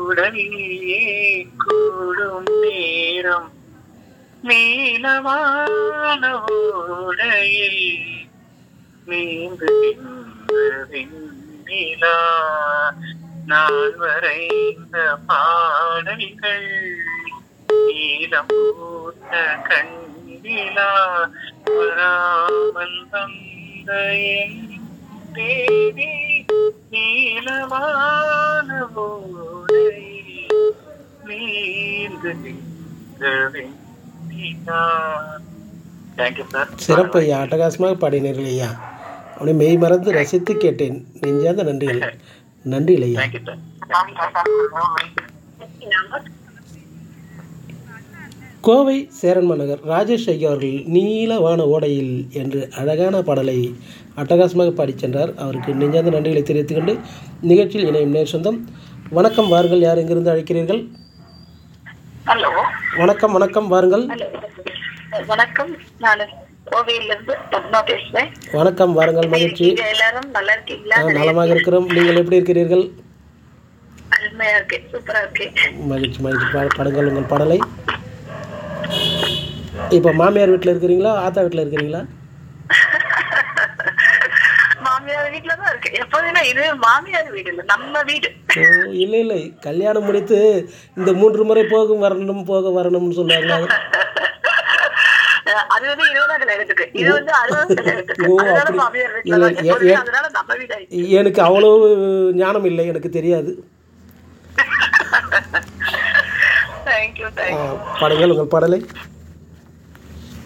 கூடலியே கூடும் நேரம் நீலவான ஓடையில் நீந்துகின்ற வெண்ணிலா நான் வரைந்த பாடல்கள் நீலம் பூத்த கண்ணிலா வராமல் வந்த என் தேவி நீலவான ஓடையில் நீந்துகின்ற வெண்ணிலா தேங்க்யூ சார் சிறப்பு ஐயா அட்டகாசமாக பாடினீர்கள் ஐயா அவனை மெய் மறந்து ரசித்து கேட்டேன் நெஞ்சார்ந்த நன்றிகள் நன்றிகள் ஐயா தேங்க்யூ சார் கோவை சேரன்ம நகர் ராஜேஷ் ஐயா அவர்கள் நீலவான ஓடையில் என்று அழகான பாடலை அட்டகாசமாக பாடிச் சென்றார் அவருக்கு நெஞ்சார்ந்த நன்றிகளை தெரிவித்துக் கொண்டு நிகழ்ச்சியில் இணையும் நேர் சொந்தம் வணக்கம் வாருங்கள் யார் எங்கிருந்து அழைக்கிறீர்கள் ஹலோ வணக்கம் வணக்கம் வாருங்கள் ஹலோ வணக்கம் நான் கோவையில இருந்து பத்மா பேசுறேன் வணக்கம் வாருங்கள் மகிழ்ச்சி நீங்க எல்லாரும் நல்லா இருக்கீங்களா ஆ, நலமாக இருக்கிறோம் நீங்கள் எப்படி இருக்கிறீர்கள் அருமையா இருக்கு சூப்பரா இருக்கு மகிழ்ச்சி மகிழ்ச்சி பா- பாடுங்கள் உங்கள் பாடலை இப்போ மாமியார் வீட்டில் இருக்கிறீங்களா ஆத்தா வீட்டில் இருக்கிறீங்களா மாமியார் வீட்டுல தான் இருக்கு எப்போதுமே இது மாமியார் வீடு இல்ல நம்ம வீடு ஓ, இல்லை இல்லை கல்யாணம் முடித்து இந்த மூன்று முறை போகும் வரணும் போக வரணும்னு சொல்லுவாங்க அஹ் அது வந்து இருபதாம் கல்யாணத்துக்கு இது வந்து அறுபதாம் கல்யாணத்துக்கு ஓ, அதனால அப்படி. மாமியார் வீட்டுல இல்ல, தான் ஏ- எப்போதுமே ஏ- அதனால நம்ம வீடு ஆயிடுச்சு எனக்கு அவ்வளவு ஞானம் இல்லை எனக்கு தெரியாது தேங்க்யூ ஆ, தேங்க்யூ பாடுங்கள் உங்கள் பாடலை